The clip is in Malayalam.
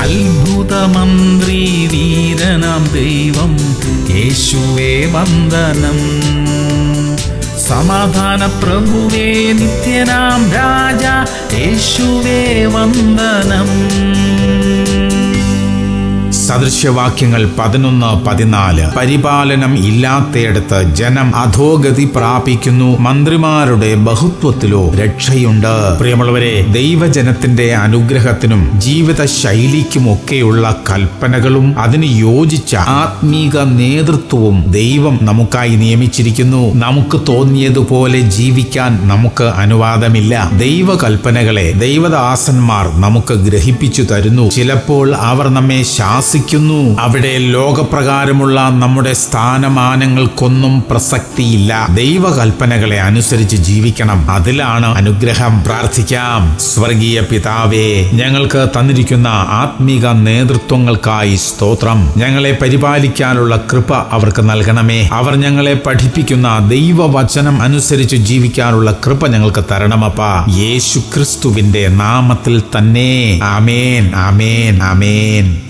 അത്ഭുതമന്ത്രി വീരനാം ദൈവം യേശുവേ വന്ദനം സമാധാന പ്രഭുവേ നിത്യനാം രാജ യേശുവേ വന്ദനം സദൃശ്യവാക്യങ്ങൾ പതിനൊന്ന് പതിനാല് പരിപാലനം ഇല്ലാത്തയിടത്ത് ജനം അധോഗതി പ്രാപിക്കുന്നു മന്ത്രിമാരുടെ ബഹുത്വത്തിലോ രക്ഷയുണ്ട് പ്രിയമുള്ളവരെ ദൈവജനത്തിന്റെ അനുഗ്രഹത്തിനും ജീവിത ശൈലിക്കുമൊക്കെയുള്ള കൽപ്പനകളും അതിന് യോജിച്ച ആത്മീക നേതൃത്വവും ദൈവം നമുക്കായി നിയമിച്ചിരിക്കുന്നു നമുക്ക് തോന്നിയതുപോലെ ജീവിക്കാൻ നമുക്ക് അനുവാദമില്ല ദൈവകൽപ്പനകളെ ദൈവദാസന്മാർ നമുക്ക് ഗ്രഹിപ്പിച്ചു തരുന്നു ചിലപ്പോൾ അവർ നമ്മെ ശാസിക്കുന്നു അവിടെ ലോകപ്രകാരമുള്ള നമ്മുടെ സ്ഥാനമാനങ്ങൾക്കൊന്നും പ്രസക്തിയില്ല ദൈവകൽപ്പനകളെ അനുസരിച്ച് ജീവിക്കണം അതിലാണ് അനുഗ്രഹം പ്രാർത്ഥിക്കാം സ്വർഗീയ പിതാവേ ഞങ്ങൾക്ക് തന്നിരിക്കുന്ന ആത്മീക നേതൃത്വങ്ങൾക്കായി സ്തോത്രം ഞങ്ങളെ പരിപാലിക്കാനുള്ള കൃപ അവർക്ക് നൽകണമേ അവർ ഞങ്ങളെ പഠിപ്പിക്കുന്ന ദൈവവചനം അനുസരിച്ച് ജീവിക്കാനുള്ള കൃപ ഞങ്ങൾക്ക് തരണമപ്പ യേശു ക്രിസ്തുവിന്റെ നാമത്തിൽ തന്നെ ആമേൻ ആമേൻ ആമേൻ